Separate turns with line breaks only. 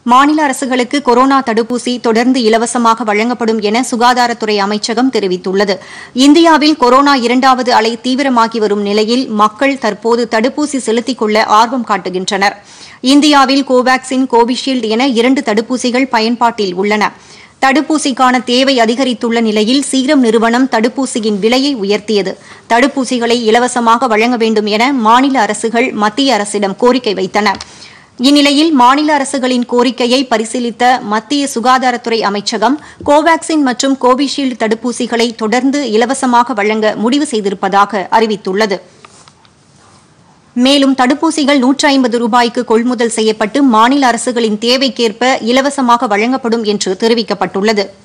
மாநில அரசுகளுக்கு கொரோனா தடுப்பூசி தொடர்ந்து இலவசமாக வழங்கப்படும் என சுகாதாரத்துறை அமைச்சகம் தெரிவித்துள்ளது இந்தியாவில் கொரோனா இரண்டாவது அலை தீவிரமாகி வரும் நிலையில் மக்கள் தற்போது தடுப்பூசி செலுத்திக் கொள்ள ஆர்வம் காட்டுகின்றனர் இந்தியாவில் கோவாக்சின் கோவிஷீல்டு என இரண்டு தடுப்பூசிகள் பயன்பாட்டில் உள்ளன தடுப்பூசிக்கான தேவை அதிகரித்துள்ள நிலையில் சீரம் நிறுவனம் தடுப்பூசியின் விலையை உயர்த்தியது தடுப்பூசிகளை இலவசமாக வழங்க வேண்டும் என மாநில அரசுகள் மத்திய அரசிடம் கோரிக்கை வைத்தன இந்நிலையில் மாநில அரசுகளின் கோரிக்கையை பரிசீலித்த மத்திய சுகாதாரத்துறை அமைச்சகம் கோவாக்சின் மற்றும் கோவிஷீல்டு தடுப்பூசிகளை தொடர்ந்து இலவசமாக வழங்க முடிவு செய்திருப்பதாக அறிவித்துள்ளது மேலும் தடுப்பூசிகள் நூற்றி ஐம்பது ரூபாய்க்கு கொள்முதல் செய்யப்பட்டு மாநில அரசுகளின் தேவைக்கேற்ப இலவசமாக வழங்கப்படும் என்று தெரிவிக்கப்பட்டுள்ளது